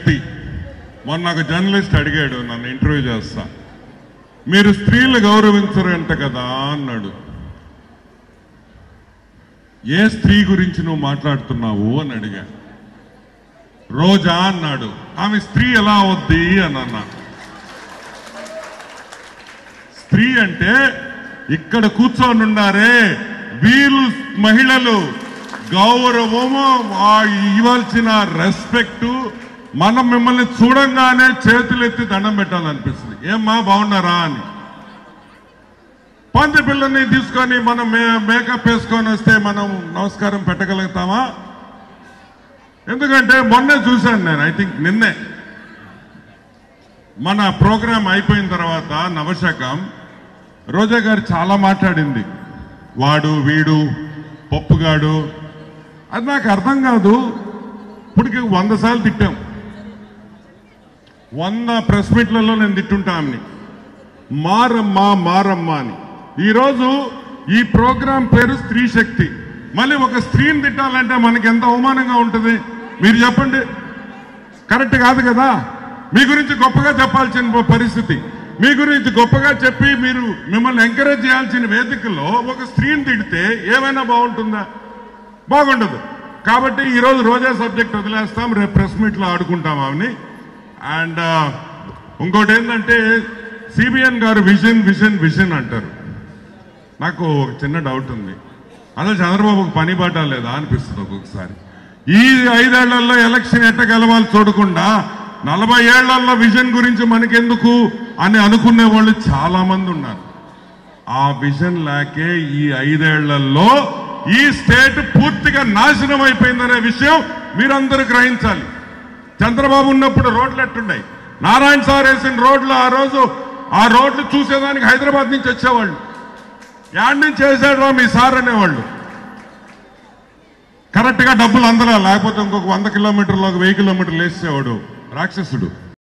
వ్యక్తి మొన్న ఒక జర్నలిస్ట్ అడిగాడు నన్ను ఇంటర్వ్యూ చేస్తా మీరు స్త్రీలు గౌరవించరంట కదా అన్నాడు ఏ స్త్రీ గురించి నువ్వు మాట్లాడుతున్నావు అని అడిగా రోజా అన్నాడు ఆమె స్త్రీ ఎలా అవుద్ది అని అన్నా స్త్రీ అంటే ఇక్కడ కూర్చొని ఉన్నారే వీళ్ళు మహిళలు గౌరవము ఆ ఇవ్వాల్సిన రెస్పెక్ట్ మనం మిమ్మల్ని చూడంగానే చేతులు ఎత్తి దండం పెట్టాలనిపిస్తుంది ఏమ్మా బాగున్నారా అని పంది పిల్లని తీసుకొని మనం మే- మేకప్ వేసుకొని వస్తే మనం నమస్కారం పెట్టగలుగుతామా ఎందుకంటే మొన్నే చూశాను నేను ఐ థింక్ నిన్నే మన ప్రోగ్రాం అయిపోయిన తర్వాత నవశకం రోజా గారు చాలా మాట్లాడింది వాడు వీడు పప్పుగాడు అది నాకు అర్థం కాదు ఇప్పటికి వంద సార్లు తిట్టాం వంద ప్రెస్ మీట్లలో నేను తిట్టుంటా ఆమెని మారమ్మా మారమ్మా అని ఈరోజు ఈ ప్రోగ్రాం పేరు స్త్రీ శక్తి మళ్ళీ ఒక స్త్రీని తిట్టాలంటే మనకి ఎంత అవమానంగా ఉంటుంది మీరు చెప్పండి కరెక్ట్ కాదు కదా మీ గురించి గొప్పగా చెప్పాల్సిన పరిస్థితి మీ గురించి గొప్పగా చెప్పి మీరు మిమ్మల్ని ఎంకరేజ్ చేయాల్సిన వేదికలో ఒక స్త్రీని తిడితే ఏమైనా బాగుంటుందా బాగుండదు కాబట్టి ఈరోజు రోజా సబ్జెక్ట్ వదిలేస్తాం రేపు ప్రెస్ మీట్లో ఆడుకుంటాం ఆమెని అండ్ ఇంకోటి ఏంటంటే సిబిఎన్ గారు విజన్ విజన్ విజన్ అంటారు నాకు ఒక చిన్న డౌట్ ఉంది అసలు చంద్రబాబుకు పని బాట లేదా అనిపిస్తుంది ఒక్కొక్కసారి ఈ ఐదేళ్లలో ఎలక్షన్ ఎట్ట గెలవాలి చూడకుండా నలభై ఏళ్లలో విజన్ గురించి మనకెందుకు అని అనుకునే వాళ్ళు చాలా మంది ఉన్నారు ఆ విజన్ లేకే ఈ ఐదేళ్లలో ఈ స్టేట్ పూర్తిగా నాశనం అయిపోయిందనే విషయం మీరందరూ గ్రహించాలి చంద్రబాబు ఉన్నప్పుడు రోడ్లు ఎట్టున్నాయి నారాయణ సార్ వేసిన రోడ్లు ఆ రోజు ఆ రోడ్లు చూసేదానికి హైదరాబాద్ నుంచి వచ్చేవాళ్ళు యాడ్ నుంచి వేసాడు మీ సార్ అనేవాళ్ళు కరెక్ట్ గా డబ్బులు అందరా లేకపోతే ఇంకొక వంద కిలోమీటర్లు ఒక వెయ్యి కిలోమీటర్లు వేసేవాడు రాక్షసుడు